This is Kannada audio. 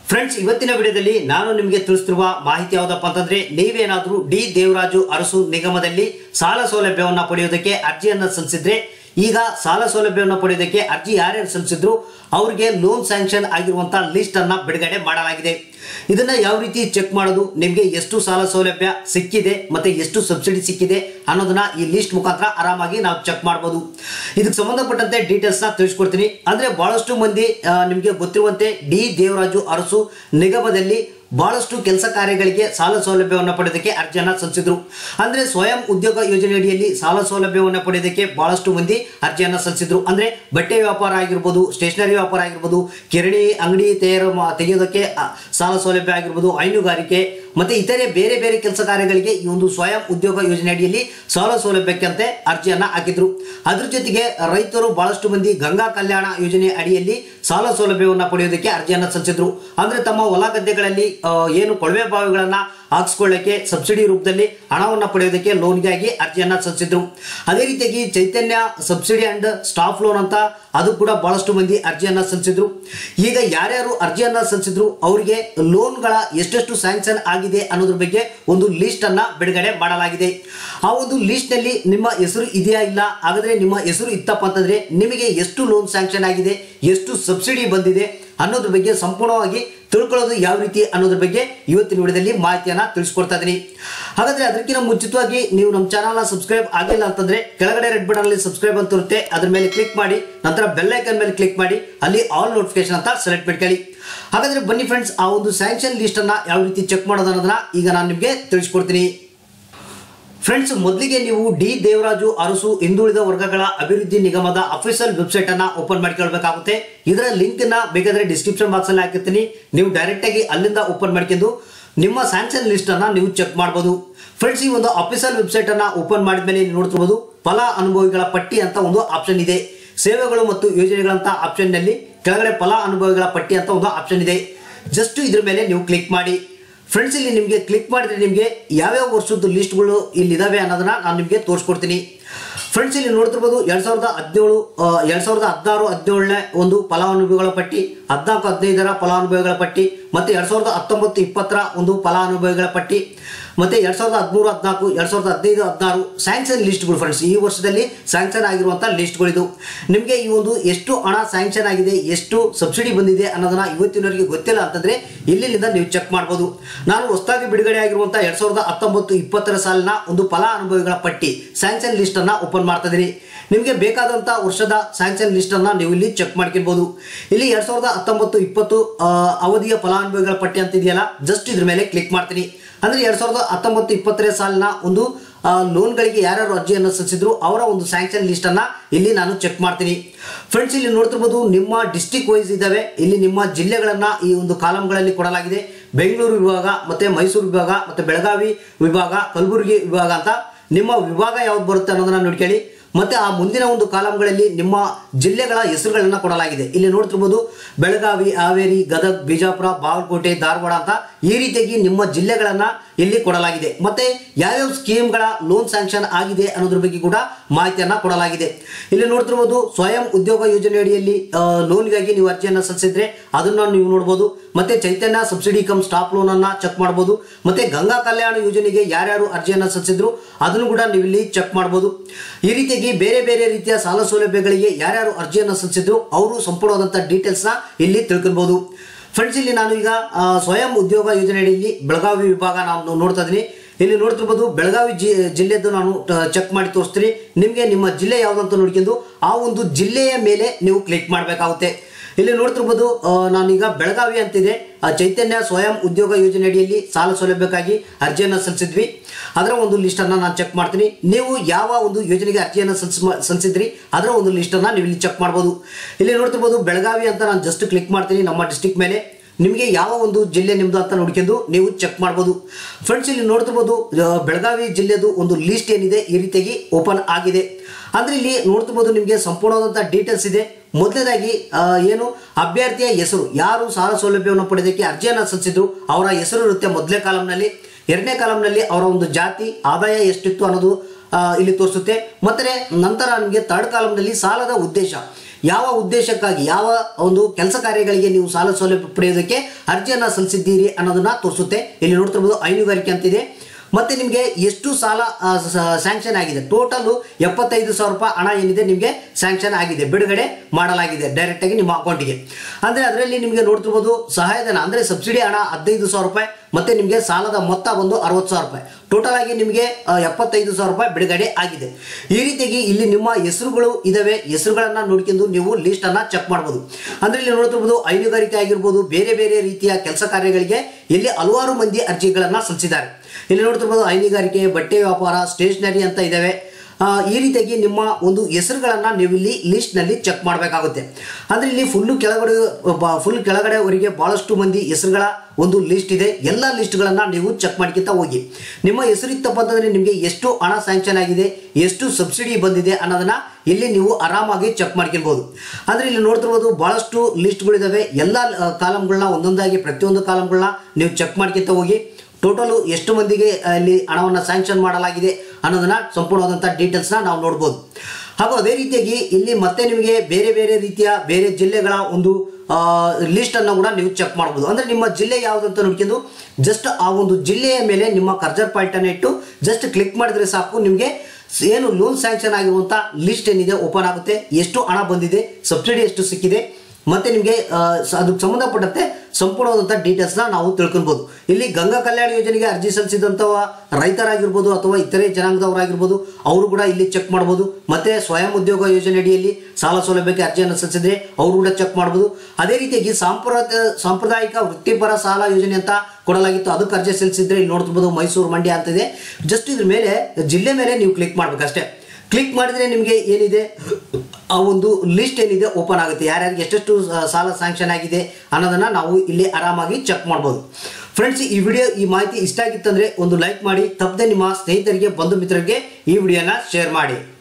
ಫ್ರೆಂಡ್ಸ್ ಇವತ್ತಿನ ವಿಡಿಯೋದಲ್ಲಿ ನಾನು ನಿಮಗೆ ತಿಳಿಸ್ತಿರುವ ಮಾಹಿತಿ ಯಾವುದಪ್ಪ ಅಂತಂದ್ರೆ ನೀವೇನಾದ್ರೂ ಡಿ ದೇವರಾಜು ಅರಸು ನಿಗಮದಲ್ಲಿ ಸಾಲ ಸೌಲಭ್ಯವನ್ನ ಪಡೆಯೋದಕ್ಕೆ ಅರ್ಜಿಯನ್ನ ಸಲ್ಲಿಸಿದ್ರೆ ಈಗ ಸಾಲ ಸೌಲಭ್ಯವನ್ನು ಪಡೆಯೋದಕ್ಕೆ ಅರ್ಜಿ ಯಾರ್ಯಾರು ಸಲ್ಲಿಸಿದ್ರು ಅವ್ರಿಗೆ ಲೋನ್ ಸ್ಯಾಂಕ್ಷನ್ ಆಗಿರುವಂತಹ ಲಿಸ್ಟ್ ಅನ್ನ ಬಿಡುಗಡೆ ಮಾಡಲಾಗಿದೆ ಇದನ್ನ ಯಾವ ರೀತಿ ಚೆಕ್ ಮಾಡೋದು ನಿಮಗೆ ಎಷ್ಟು ಸಾಲ ಸೌಲಭ್ಯ ಸಿಕ್ಕಿದೆ ಮತ್ತೆ ಎಷ್ಟು ಸಬ್ಸಿಡಿ ಸಿಕ್ಕಿದೆ ಅನ್ನೋದನ್ನ ಈ ಲಿಸ್ಟ್ ಮುಖಾಂತರ ಆರಾಮಾಗಿ ನಾವು ಚೆಕ್ ಮಾಡಬಹುದು ಇದಕ್ಕೆ ಸಂಬಂಧಪಟ್ಟಂತೆ ಡೀಟೇಲ್ಸ್ ನ ತಿಳಿಸ್ಕೊಡ್ತೀನಿ ಅಂದ್ರೆ ಬಹಳಷ್ಟು ಮಂದಿ ಆ, ನಿಮಗೆ ಗೊತ್ತಿರುವಂತೆ ಡಿ ದೇವರಾಜು ಅರಸು ನಿಗಮದಲ್ಲಿ ಬಹಳಷ್ಟು ಕೆಲಸ ಕಾರ್ಯಗಳಿಗೆ ಸಾಲ ಸೌಲಭ್ಯವನ್ನು ಪಡೆಯೋದಕ್ಕೆ ಅರ್ಜಿಯನ್ನ ಸಲ್ಲಿಸಿದ್ರು ಅಂದ್ರೆ ಸ್ವಯಂ ಉದ್ಯೋಗ ಯೋಜನೆ ಅಡಿಯಲ್ಲಿ ಸಾಲ ಸೌಲಭ್ಯವನ್ನು ಪಡೆಯೋದಕ್ಕೆ ಬಹಳಷ್ಟು ಮಂದಿ ಅರ್ಜಿಯನ್ನ ಸಲ್ಲಿಸಿದ್ರು ಅಂದ್ರೆ ಬಟ್ಟೆ ವ್ಯಾಪಾರ ಆಗಿರ್ಬೋದು ಸ್ಟೇಷನರಿ ವ್ಯಾಪಾರ ಆಗಿರ್ಬೋದು ಕಿರಣಿ ಅಂಗಡಿ ತಯಾರು ಮಾ- ತೆಗೆಯೋದಕ್ಕೆ ಆ, ಸಾಲ ಸೌಲಭ್ಯ ಆಗಿರ್ಬೋದು ಹೈನುಗಾರಿಕೆ ಮತ್ತೆ ಇತರೆ ಬೇರೆ ಬೇರೆ ಕೆಲಸ ಕಾರ್ಯಗಳಿಗೆ ಈ ಒಂದು ಸ್ವಯಂ ಉದ್ಯೋಗ ಯೋಜನೆ ಅಡಿಯಲ್ಲಿ ಸಾಲ ಸೌಲಭ್ಯಕ್ಕಂತೆ ಅರ್ಜಿಯನ್ನ ಹಾಕಿದ್ರು ಅದ್ರ ಜೊತೆಗೆ ರೈತರು ಬಹಳಷ್ಟು ಮಂದಿ ಗಂಗಾ ಕಲ್ಯಾಣ ಯೋಜನೆ ಅಡಿಯಲ್ಲಿ ಸಾಲ ಸೌಲಭ್ಯವನ್ನ ಪಡೆಯೋದಕ್ಕೆ ಅರ್ಜಿಯನ್ನ ಸಲ್ಲಿಸಿದ್ರು ಅಂದ್ರೆ ತಮ್ಮ ಹೊಲ ಗದ್ದೆಗಳಲ್ಲಿ ಆ, ಏನು ಕೊಳವೆ ಬಾವಿಗಳನ್ನ ಹಾಕ್ಸ್ಕೊಳ್ಳಕ್ಕೆ ಸಬ್ಸಿಡಿ ರೂಪದಲ್ಲಿ ಹಣವನ್ನ ಪಡೆಯೋದಕ್ಕೆ ಲೋನ್ಗಾಗಿ ಅರ್ಜಿಯನ್ನ ಸಲ್ಲಿಸಿದ್ರು ಅದೇ ರೀತಿಯಾಗಿ Chaitanya subsidy and staff loan ಅಂತ ಅದು ಕೂಡ ಬಹಳಷ್ಟು ಮಂದಿ ಅರ್ಜಿಯನ್ನ ಸಲ್ಲಿಸಿದ್ರು ಈಗ ಯಾರ್ಯಾರು ಅರ್ಜಿಯನ್ನ ಸಲ್ಲಿಸಿದ್ರು ಅವರಿಗೆ ಲೋನ್ಗಳ ಎಷ್ಟೆಷ್ಟು ಸ್ಯಾಂಕ್ಷನ್ ಆಗಿದೆ ಅನ್ನೋದ್ರ ಬಗ್ಗೆ ಒಂದು ಲಿಸ್ಟ್ ಅನ್ನ ಬಿಡುಗಡೆ ಮಾಡಲಾಗಿದೆ ಆ ಒಂದು ಲಿಸ್ಟ್ ನಲ್ಲಿ ನಿಮ್ಮ ಹೆಸರು ಇದೆಯಾ ಇಲ್ಲ ಹಾಗಾದ್ರೆ ನಿಮ್ಮ ಹೆಸರು ಇತ್ತಪ್ಪ ಅಂತಂದ್ರೆ ನಿಮಗೆ ಎಷ್ಟು ಲೋನ್ ಸ್ಯಾಂಕ್ಷನ್ ಆಗಿದೆ ಎಷ್ಟು ಸಬ್ಸಿಡಿ ಬಂದಿದೆ ಅನ್ನೋದ್ರ ಬಗ್ಗೆ ಸಂಪೂರ್ಣವಾಗಿ ತಿಳ್ಕೊಳ್ಳೋದು ಯಾವ ರೀತಿ ಅನ್ನೋದ್ರ ಬಗ್ಗೆ ಇವತ್ತಿನ ವಿಡಿಯೋದಲ್ಲಿ ಮಾಹಿತಿಯನ್ನ ತಿಳಿಸ್ಕೊಡ್ತಾ ಇದ್ದೀನಿ ಹಾಗಾದ್ರೆ ಅದಕ್ಕಿಂತ ಮುಂಚಿತವಾಗಿ ನೀವು ನಮ್ಮ ಚಾನಲ್ನ ಸಬ್ಸ್ಕ್ರೈಬ್ ಆಗಿಲ್ಲ ಅಂತಂದ್ರೆ ಕೆಳಗಡೆ ರೆಡ್ ಬಟನ್ ಅಲ್ಲಿ ಸಬ್ಸ್ಕ್ರೈಬ್ ಅಂತ ಇರುತ್ತೆ ಅದ್ರ ಮೇಲೆ ಕ್ಲಿಕ್ ಮಾಡಿ ನಂತರ ಬೆಲ್ ಐಕನ್ ಮೇಲೆ ಕ್ಲಿಕ್ ಮಾಡಿ ಅಲ್ಲಿ ಆಲ್ ನೋಟಿಫಿಕೇಶನ್ ಅಂತ ಸೆಲೆಕ್ಟ್ ಮಾಡ್ಕೊಳ್ಳಿ ಹಾಗಾದ್ರೆ ಬನ್ನಿ ಫ್ರೆಂಡ್ಸ್ ಆ ಒಂದು ಸ್ಯಾಂಕ್ಷನ್ ಲಿಸ್ಟ್ ಅನ್ನ ಯಾವ ರೀತಿ ಚೆಕ್ ಮಾಡೋದು ಅನ್ನೋದನ್ನ ಈಗ ನಾನು ನಿಮಗೆ ತಿಳಿಸ್ಕೊಡ್ತೀನಿ ಫ್ರೆಂಡ್ಸ್ ಮೊದಲಿಗೆ ನೀವು ಡಿ ದೇವರಾಜು ಅರಸು ಹಿಂದುಳಿದ ವರ್ಗಗಳ ಅಭಿವೃದ್ಧಿ ನಿಗಮದ ಅಫಿಷಿಯಲ್ ವೆಬ್ಸೈಟ್ ಅನ್ನ ಓಪನ್ ಮಾಡ್ಕೊಳ್ಬೇಕಾಗುತ್ತೆ ಇದರ ಲಿಂಕ್ ನ ಬೇಕಾದ್ರೆ ಡಿಸ್ಕ್ರಿಪ್ಷನ್ ಬಾಕ್ಸ್ ಅಲ್ಲಿ ಹಾಕಿರ್ತೀನಿ ನೀವು ಡೈರೆಕ್ಟ್ ಆಗಿ ಅಲ್ಲಿಂದ ಓಪನ್ ಮಾಡ್ಕೊಂಡು ನಿಮ್ಮ ಸ್ಯಾಂಕ್ಷನ್ ಲಿಸ್ಟ್ ಅನ್ನ ನೀವು ಚೆಕ್ ಮಾಡಬಹುದು ಫ್ರೆಂಡ್ಸ್ ಈ ಒಂದು ಅಫಿಷಿಯಲ್ ವೆಬ್ಸೈಟ್ ಅನ್ನ ಓಪನ್ ಮಾಡಿದ್ಮೇಲೆ ನೀವು ನೋಡ್ತಿರ್ಬೋದು ಫಲ ಅನುಭವಿಗಳ ಪಟ್ಟಿ ಅಂತ ಒಂದು ಆಪ್ಷನ್ ಇದೆ ಸೇವೆಗಳು ಮತ್ತು ಯೋಜನೆಗಳಂತ ಆಪ್ಷನ್ ನಲ್ಲಿ ಕೆಳಗಡೆ ಫಲ ಅನುಭವಿಗಳ ಪಟ್ಟಿ ಅಂತ ಒಂದು ಆಪ್ಷನ್ ಇದೆ ಜಸ್ಟ್ ಇದ್ರ ಮೇಲೆ ನೀವು ಕ್ಲಿಕ್ ಮಾಡಿ ಫ್ರೆಂಡ್ಸ್ ಇಲ್ಲಿ ನಿಮಗೆ ಕ್ಲಿಕ್ ಮಾಡಿದ್ರೆ ನಿಮಗೆ ಯಾವ್ಯಾವ ವರ್ಷದ್ದು ಲಿಸ್ಟ್ಗಳು ಇಲ್ಲಿದಾವೆ ಅನ್ನೋದನ್ನ ನಾನು ನಿಮಗೆ ತೋರಿಸ್ಕೊಡ್ತೀನಿ ಫ್ರೆಂಡ್ಸ್ ಇಲ್ಲಿ ನೋಡ್ತಿರ್ಬೋದು ಎರಡ್ ಸಾವಿರದ ಹದಿನೇಳು ಎರಡ್ ಸಾವಿರದ ಹದಿನಾರು ಹದಿನೇಳನೇ ಒಂದು ಫಲಾನುಭವಿಗಳ ಪಟ್ಟಿ ಹದಿನಾಲ್ಕು ಹದಿನೈದರ ಫಲಾನುಭವಿಗಳ ಪಟ್ಟಿ ಮತ್ತೆ ಎರಡ್ ಸಾವಿರದ ಹತ್ತೊಂಬತ್ತು ಇಪ್ಪತ್ತರ ಒಂದು ಫಲಾನುಭವಿಗಳ ಪಟ್ಟಿ ಮತ್ತೆ ಎರಡ್ ಸಾವಿರದ ಹದಿಮೂರು ಹದಿನಾಲ್ಕು ಎರಡ್ ಸಾವಿರದ ಹದಿನೈದು ಹದಿನಾರು ಸ್ಯಾಂಕ್ಷನ್ ಲಿಸ್ಟ್ಗಳು ಫ್ರೆಂಡ್ಸ್ ಈ ವರ್ಷದಲ್ಲಿ ಸ್ಯಾಂಕ್ಷನ್ ಆಗಿರುವಂತಹ ಲಿಸ್ಟ್ಗಳಿದು ನಿಮಗೆ ಈ ಒಂದು ಎಷ್ಟು ಹಣ ಸ್ಯಾಂಕ್ಷನ್ ಆಗಿದೆ ಎಷ್ಟು ಸಬ್ಸಿಡಿ ಬಂದಿದೆ ಅನ್ನೋದನ್ನ ಇವತ್ತಿನವರೆಗೆ ಗೊತ್ತಿಲ್ಲ ಅಂತಂದ್ರೆ ಇಲ್ಲಿಂದ ನೀವು ಚೆಕ್ ಮಾಡ್ಬೋದು ನಾನು ಹೊಸದಾಗಿ ಬಿಡುಗಡೆ ಆಗಿರುವಂತಹ ಎರಡ್ ಸಾವಿರದ ಹತ್ತೊಂಬತ್ತು ಇಪ್ಪತ್ತರ ಸಾಲಿನ ಒಂದು ಫಲಾನುಭವಿಗಳ ಪಟ್ಟಿ ಸ್ಯಾಂಕ್ಷನ್ ಲಿಸ್ಟ್ ಅನ್ನ ಓಪನ್ ಮಾಡ್ತಾ ಇದೀನಿ ನಿಮಗೆ ಬೇಕಾದಂತ ವರ್ಷದ ಸ್ಯಾಂಕ್ಷನ್ ಲಿಸ್ಟ್ ಅನ್ನ ನೀವು ಇಲ್ಲಿ ಚೆಕ್ ಮಾಡ್ಕೊಳ್ಬಹುದು ಇಲ್ಲಿ ಎರಡ್ ಸಾವಿರದ ಹತ್ತೊಂಬತ್ತು ಇಪ್ಪತ್ತು ಆ, ಅವಧಿಯ ಫಲಾನುಭವಿಗಳ ಪಟ್ಟಿ ಅಂತ ಇದೆಯಲ್ಲ ಜಸ್ಟ್ ಇದ್ರ ಮೇಲೆ ಕ್ಲಿಕ್ ಮಾಡ್ತೀನಿ ಅಂದ್ರೆ ಎರಡ್ ಸಾವಿರದ ಹತ್ತೊಂಬತ್ತು ಇಪ್ಪತ್ತನೇ ಸಾಲಿನ ಒಂದು ಆ, ಲೋನ್ಗಳಿಗೆ ಯಾರ್ಯಾರು ಅರ್ಜಿಯನ್ನು ಸಲ್ಲಿಸಿದ್ರು ಅವರ ಒಂದು ಸ್ಯಾಂಕ್ಷನ್ ಲಿಸ್ಟ್ ಅನ್ನ ಇಲ್ಲಿ ನಾನು ಚೆಕ್ ಮಾಡ್ತೀನಿ ಫ್ರೆಂಡ್ಸ್ ಇಲ್ಲಿ ನೋಡ್ತಿರ್ಬೋದು ನಿಮ್ಮ ಡಿಸ್ಟಿಕ್ ವೈಸ್ ಇದಾವೆ ಇಲ್ಲಿ ನಿಮ್ಮ ಜಿಲ್ಲೆಗಳನ್ನ ಈ ಒಂದು ಕಾಲಮ್ಗಳಲ್ಲಿ ಕೊಡಲಾಗಿದೆ ಬೆಂಗಳೂರು ವಿಭಾಗ ಮತ್ತೆ ಮೈಸೂರು ವಿಭಾಗ ಮತ್ತೆ ಬೆಳಗಾವಿ ವಿಭಾಗ ಕಲಬುರಗಿ ವಿಭಾಗ ಅಂತ ನಿಮ್ಮ ವಿಭಾಗ ಯಾವ್ದು ಬರುತ್ತೆ ಅನ್ನೋದನ್ನ ನೋಡ್ಕೊಳ್ಳಿ ಮತ್ತೆ ಆ ಮುಂದಿನ ಒಂದು ಕಾಲಮ್ಗಳಲ್ಲಿ ನಿಮ್ಮ ಜಿಲ್ಲೆಗಳ ಹೆಸರುಗಳನ್ನ ಕೊಡಲಾಗಿದೆ ಇಲ್ಲಿ ನೋಡ್ತಿರ್ಬೋದು ಬೆಳಗಾವಿ ಹಾವೇರಿ ಗದಗ್ ಬಿಜಾಪುರ ಬಾಗಲಕೋಟೆ ಧಾರವಾಡ ಅಂತ ಈ ರೀತಿಯಾಗಿ ನಿಮ್ಮ ಜಿಲ್ಲೆಗಳನ್ನ ಇಲ್ಲಿ ಕೊಡಲಾಗಿದೆ ಮತ್ತೆ ಯಾವ್ಯಾವ ಸ್ಕೀಮ್ಗಳ ಲೋನ್ ಸ್ಯಾಂಕ್ಷನ್ ಆಗಿದೆ ಅನ್ನೋದ್ರ ಬಗ್ಗೆ ಕೂಡ ಮಾಹಿತಿಯನ್ನ ಕೊಡಲಾಗಿದೆ ಇಲ್ಲಿ ನೋಡ್ತಿರ್ಬೋದು ಸ್ವಯಂ ಉದ್ಯೋಗ ಯೋಜನೆ ಅಡಿಯಲ್ಲಿ ಆ, ಲೋನ್ಗಾಗಿ ನೀವು ಅರ್ಜಿಯನ್ನ ಸಲ್ಲಿಸಿದ್ರೆ ಅದನ್ನ ನೀವು ನೋಡ್ಬೋದು ಮತ್ತೆ Chaitanya subsidy cum stop loan ಅನ್ನ ಚೆಕ್ ಮಾಡಬಹುದು ಮತ್ತೆ ಗಂಗಾ ಕಲ್ಯಾಣ ಯೋಜನೆಗೆ ಯಾರ್ಯಾರು ಅರ್ಜಿಯನ್ನ ಸಲ್ಲಿಸಿದ್ರು ಅದನ್ನು ಕೂಡ ನೀವು ಇಲ್ಲಿ ಚೆಕ್ ಮಾಡಬಹುದು ಈ ರೀತಿಯಾಗಿ ಬೇರೆ ಬೇರೆ ರೀತಿಯ ಸಾಲ ಸೌಲಭ್ಯಗಳಿಗೆ ಯಾರ್ಯಾರು ಅರ್ಜಿಯನ್ನ ಸಲ್ಲಿಸಿದ್ರು ಅವರು ಸಂಪೂರ್ಣವಾದಂತಹ ಡೀಟೇಲ್ಸ್ ನ ಇಲ್ಲಿ ತಿಳ್ಕೊಬಹುದು ಫ್ರೆಂಡ್ಸ್ ಇಲ್ಲಿ ನಾನು ಈಗ ಆ, ಸ್ವಯಂ ಉದ್ಯೋಗ ಯೋಜನೆ ಅಡಿಯಲ್ಲಿ ಬೆಳಗಾವಿ ವಿಭಾಗ ನಾನು ನೋಡ್ತಾ ಇದ್ದೀನಿ ಇಲ್ಲಿ ನೋಡ್ತಿರ್ಬೋದು ಬೆಳಗಾವಿ ಜಿ ಜಿಲ್ಲೆದ್ದು ನಾನು ಚೆಕ್ ಮಾಡಿ ತೋರಿಸ್ತೀನಿ ನಿಮಗೆ ನಿಮ್ಮ ಜಿಲ್ಲೆ ಯಾವ್ದಂತ ನೋಡ್ಕೊಂಡು ಆ ಒಂದು ಜಿಲ್ಲೆಯ ಮೇಲೆ ನೀವು ಕ್ಲಿಕ್ ಮಾಡಬೇಕಾಗುತ್ತೆ ಇಲ್ಲಿ ನೋಡ್ತಿರ್ಬೋದು ಆ, ನಾನೀಗ ಬೆಳಗಾವಿ ಅಂತಿದೆ ಆ, ಚೈತನ್ಯ ಸ್ವಯಂ ಉದ್ಯೋಗ ಯೋಜನೆ ಅಡಿಯಲ್ಲಿ ಸಾಲ ಸೌಲಭ್ಯಕ್ಕಾಗಿ ಅರ್ಜಿಯನ್ನು ಸಲ್ಲಿಸಿದ್ವಿ ಅದರ ಒಂದು ಲಿಸ್ಟ್ ಅನ್ನ ನಾನು ಚೆಕ್ ಮಾಡ್ತೀನಿ ನೀವು ಯಾವ ಒಂದು ಯೋಜನೆಗೆ ಅರ್ಜಿಯನ್ನು ಸಲ್ಲಿಸ್ ಸಲ್ಲಿಸಿದ್ರಿ ಅದರ ಒಂದು ಲಿಸ್ಟ್ ಅನ್ನ ನೀವು ಇಲ್ಲಿ ಚೆಕ್ ಮಾಡ್ಬೋದು ಇಲ್ಲಿ ನೋಡ್ತಿರ್ಬೋದು ಬೆಳಗಾವಿ ಅಂತ ನಾನು ಜಸ್ಟ್ ಕ್ಲಿಕ್ ಮಾಡ್ತೀನಿ ನಮ್ಮ ಡಿಸ್ಟಿಕ್ ಮೇಲೆ ನಿಮಗೆ ಯಾವ ಒಂದು ಜಿಲ್ಲೆ ನಿಮ್ದು ಅಂತ ನೋಡ್ಕೊಂಡು ನೀವು ಚೆಕ್ ಮಾಡ್ಬೋದು ಫ್ರೆಂಡ್ಸ್ ಇಲ್ಲಿ ನೋಡ್ತಿರ್ಬೋದು ಆ, ಬೆಳಗಾವಿ ಜಿಲ್ಲೆದು ಒಂದು ಲಿಸ್ಟ್ ಏನಿದೆ ಈ ರೀತಿಯಾಗಿ ಓಪನ್ ಆಗಿದೆ ಅಂದ್ರೆ ಇಲ್ಲಿ ನೋಡ್ತಿರ್ಬೋದು ನಿಮಗೆ ಸಂಪೂರ್ಣವಾದಂಥ ಡೀಟೇಲ್ಸ್ ಇದೆ ಮೊದಲನೇದಾಗಿ ಆ, ಏನು ಅಭ್ಯರ್ಥಿಯ ಹೆಸರು ಯಾರು ಸಾಲ ಸೌಲಭ್ಯವನ್ನು ಪಡೆಯೋದಕ್ಕೆ ಅರ್ಜಿಯನ್ನು ಸಲ್ಲಿಸಿದ್ರು ಅವರ ಹೆಸರು ಇರುತ್ತೆ ಮೊದಲನೇ ಕಾಲಂನಲ್ಲಿ ಎರಡನೇ ಕಾಲಂನಲ್ಲಿ ಅವರ ಒಂದು ಜಾತಿ ಆದಾಯ ಎಷ್ಟಿತ್ತು ಅನ್ನೋದು ಆ, ಇಲ್ಲಿ ತೋರಿಸುತ್ತೆ ಮತ್ತೆ ನಂತರ ನಿಮಗೆ ಥರ್ಡ್ ಕಾಲಂನಲ್ಲಿ ಸಾಲದ ಉದ್ದೇಶ ಯಾವ ಉದ್ದೇಶಕ್ಕಾಗಿ ಯಾವ ಒಂದು ಕೆಲಸ ಕಾರ್ಯಗಳಿಗೆ ನೀವು ಸಾಲ ಸೌಲಭ್ಯ ಪಡೆಯೋದಕ್ಕೆ ಅರ್ಜಿಯನ್ನ ಸಲ್ಲಿಸಿದ್ದೀರಿ ಅನ್ನೋದನ್ನ ತೋರಿಸುತ್ತೆ ಇಲ್ಲಿ ನೋಡ್ತಿರ್ಬೋದು ಹೈನುಗಾರಿಕೆ ಅಂತಿದೆ ಮತ್ತೆ ನಿಮಗೆ ಎಷ್ಟು ಸಾಲ ಸ್ಯಾಂಕ್ಷನ್ ಆಗಿದೆ ಟೋಟಲ್ ಎಪ್ಪತ್ತೈದು ಸಾವಿರ ರೂಪಾಯಿ ಹಣ ಏನಿದೆ ನಿಮಗೆ ಸ್ಯಾಂಕ್ಷನ್ ಆಗಿದೆ ಬಿಡುಗಡೆ ಮಾಡಲಾಗಿದೆ ಡೈರೆಕ್ಟ್ ಆಗಿ ನಿಮ್ಮ ಅಕೌಂಟಿಗೆ ಅಂದ್ರೆ ಅದರಲ್ಲಿ ನಿಮಗೆ ನೋಡ್ತಿರ್ಬೋದು ಸಹಾಯಧನ ಅಂದ್ರೆ ಸಬ್ಸಿಡಿ ಹಣ ಹದಿನೈದು ಸಾವಿರ ರೂಪಾಯಿ ಮತ್ತೆ ನಿಮಗೆ ಸಾಲದ ಮೊತ್ತ ಬಂದು ಅರವತ್ತು ಸಾವಿರ ರೂಪಾಯಿ ಟೋಟಲ್ ಆಗಿ ನಿಮಗೆ ಆ, ಎಪ್ಪತ್ತೈದು ಸಾವಿರ ರೂಪಾಯಿ ಬಿಡುಗಡೆ ಆಗಿದೆ ಈ ರೀತಿಯಾಗಿ ಇಲ್ಲಿ ನಿಮ್ಮ ಹೆಸರುಗಳು ಇದಾವೆ ಹೆಸರುಗಳನ್ನ ನೋಡ್ಕೊಂಡು ನೀವು ಲಿಸ್ಟ್ ಅನ್ನ ಚೆಕ್ ಮಾಡಬಹುದು ಅಂದ್ರೆ ಇಲ್ಲಿ ನೋಡ್ತಿರ್ಬೋದು ಹೈನುಗಾರಿಕೆ ಆಗಿರ್ಬೋದು ಬೇರೆ ಬೇರೆ ರೀತಿಯ ಕೆಲಸ ಕಾರ್ಯಗಳಿಗೆ ಇಲ್ಲಿ ಹಲವಾರು ಮಂದಿ ಅರ್ಜಿಗಳನ್ನ ಸಲ್ಲಿಸಿದ್ದಾರೆ ಇಲ್ಲಿ ನೋಡ್ತಿರ್ಬೋದು ಹೈನುಗಾರಿಕೆ ಬಟ್ಟೆ ವ್ಯಾಪಾರ ಸ್ಟೇಷನರಿ ಅಂತ ಇದಾವೆ ಆ, ಈ ರೀತಿಯಾಗಿ ನಿಮ್ಮ ಒಂದು ಹೆಸರುಗಳನ್ನ ನೀವು ಇಲ್ಲಿ ಲಿಸ್ಟ್ ನಲ್ಲಿ ಚೆಕ್ ಮಾಡಬೇಕಾಗುತ್ತೆ ಅಂದ್ರೆ ಇಲ್ಲಿ ಫುಲ್ ಕೆಳಗಡೆ ಫುಲ್ ಕೆಳಗಡೆವರೆಗೆ ಬಹಳಷ್ಟು ಮಂದಿ ಹೆಸರುಗಳ ಒಂದು ಲಿಸ್ಟ್ ಇದೆ ಎಲ್ಲ ಲಿಸ್ಟ್ಗಳನ್ನ ನೀವು ಚೆಕ್ ಮಾಡ್ಕೊಂತ ಹೋಗಿ ನಿಮ್ಮ ಹೆಸರು ಇತ್ತಪ್ಪ ಅಂತಂದ್ರೆ ನಿಮಗೆ ಎಷ್ಟು ಹಣ ಸ್ಯಾಂಕ್ಷನ್ ಆಗಿದೆ ಎಷ್ಟು ಸಬ್ಸಿಡಿ ಬಂದಿದೆ ಅನ್ನೋದನ್ನ ಇಲ್ಲಿ ನೀವು ಆರಾಮಾಗಿ ಚೆಕ್ ಮಾಡ್ಕೊಬಹುದು ಅಂದ್ರೆ ಇಲ್ಲಿ ನೋಡ್ತಿರ್ಬೋದು ಬಹಳಷ್ಟು ಲಿಸ್ಟ್ಗಳಿದಾವೆ ಎಲ್ಲ ಕಾಲಮ್ಗಳನ್ನ ಒಂದೊಂದಾಗಿ ಪ್ರತಿಯೊಂದು ಕಾಲಮ್ಗಳನ್ನ ನೀವು ಚೆಕ್ ಮಾಡ್ಕೊಂತ ಹೋಗಿ ಟೋಟಲ್ ಎಷ್ಟು ಮಂದಿಗೆ ಅಲ್ಲಿ ಹಣವನ್ನು ಸ್ಯಾಂಕ್ಷನ್ ಮಾಡಲಾಗಿದೆ ಅನ್ನೋದನ್ನ ಸಂಪೂರ್ಣವಾದಂಥ ಡೀಟೇಲ್ಸ್ನ ನಾವು ನೋಡ್ಬೋದು ಹಾಗೂ ಅದೇ ರೀತಿಯಾಗಿ ಇಲ್ಲಿ ಮತ್ತೆ ನಿಮಗೆ ಬೇರೆ ಬೇರೆ ರೀತಿಯ ಬೇರೆ ಜಿಲ್ಲೆಗಳ ಒಂದು ಲಿಸ್ಟ್ ಅನ್ನು ಕೂಡ ನೀವು ಚೆಕ್ ಮಾಡ್ಬೋದು ಅಂದ್ರೆ ನಿಮ್ಮ ಜಿಲ್ಲೆ ಯಾವುದು ಅಂತ ನೋಡ್ಕೊಂಡು ಜಸ್ಟ್ ಆ ಒಂದು ಜಿಲ್ಲೆಯ ಮೇಲೆ ನಿಮ್ಮ ಕರ್ಜರ್ ಪಾಯಿಂಟ್ ಅನ್ನು ಇಟ್ಟು ಜಸ್ಟ್ ಕ್ಲಿಕ್ ಮಾಡಿದ್ರೆ ಸಾಕು ನಿಮಗೆ ಏನು ಲೋನ್ ಸ್ಯಾಂಕ್ಷನ್ ಆಗಿರುವಂಥ ಲಿಸ್ಟ್ ಏನಿದೆ ಓಪನ್ ಆಗುತ್ತೆ ಎಷ್ಟು ಹಣ ಬಂದಿದೆ ಸಬ್ಸಿಡಿ ಎಷ್ಟು ಸಿಕ್ಕಿದೆ ಮತ್ತೆ ನಿಮಗೆ ಆ, ಸ- ಅದಕ್ಕೆ ಸಂಬಂಧಪಟ್ಟಂತೆ ಸಂಪೂರ್ಣವಾದಂಥ ಡೀಟೇಲ್ಸ್ನ ನಾವು ತಿಳ್ಕೊಳ್ಬೋದು ಇಲ್ಲಿ ಗಂಗಾ ಕಲ್ಯಾಣ ಯೋಜನೆಗೆ ಅರ್ಜಿ ಸಲ್ಲಿಸಿದಂತಹ ರೈತರಾಗಿರ್ಬೋದು ಅಥವಾ ಇತರೆ ಜನಾಂಗದವರಾಗಿರ್ಬೋದು ಅವರು ಕೂಡ ಇಲ್ಲಿ ಚೆಕ್ ಮಾಡ್ಬೋದು ಮತ್ತೆ ಸ್ವಯಂ ಉದ್ಯೋಗ ಯೋಜನೆ ಅಡಿಯಲ್ಲಿ ಸಾಲ ಸೌಲಭ್ಯಕ್ಕೆ ಅರ್ಜಿಯನ್ನು ಸಲ್ಲಿಸಿದ್ರೆ ಅವರು ಕೂಡ ಚೆಕ್ ಮಾಡ್ಬೋದು ಅದೇ ರೀತಿಯಾಗಿ ಸಾಂಪ್ರದಾಯ ಸಾಂಪ್ರದಾಯಿಕ ವೃತ್ತಿಪರ ಸಾಲ ಯೋಜನೆ ಅಂತ ಕೊಡಲಾಗಿತ್ತು ಅದಕ್ಕೆ ಅರ್ಜಿ ಸಲ್ಲಿಸಿದ್ರೆ ಇಲ್ಲಿ ನೋಡ್ತಿರ್ಬೋದು ಮೈಸೂರು ಮಂಡ್ಯ ಅಂತಿದೆ ಜಸ್ಟ್ ಇದ್ರ ಮೇಲೆ ಜಿಲ್ಲೆ ಮೇಲೆ ನೀವು ಕ್ಲಿಕ್ ಮಾಡ್ಬೇಕಷ್ಟೇ ಕ್ಲಿಕ್ ಮಾಡಿದ್ರೆ ನಿಮಗೆ ಏನಿದೆ ಆ ಒಂದು ಲಿಸ್ಟ್ ಏನಿದೆ ಓಪನ್ ಆಗುತ್ತೆ ಯಾರ್ಯಾರಿಗೆ ಎಷ್ಟೆಷ್ಟು ಆ, ಸಾಲ ಸ್ಯಾಂಕ್ಷನ್ ಆಗಿದೆ ಅನ್ನೋದನ್ನ ನಾವು ಇಲ್ಲಿ ಆರಾಮಾಗಿ ಚೆಕ್ ಮಾಡ್ಬೋದು ಫ್ರೆಂಡ್ಸ್ ಈ ವಿಡಿಯೋ ಈ ಮಾಹಿತಿ ಇಷ್ಟ ಆಗಿತ್ತಂದ್ರೆ ಒಂದು ಲೈಕ್ ಮಾಡಿ ತಪ್ಪದೆ ನಿಮ್ಮ ಸ್ನೇಹಿತರಿಗೆ ಬಂಧು ಮಿತ್ರರಿಗೆ ಈ ವಿಡಿಯೋನ ಶೇರ್ ಮಾಡಿ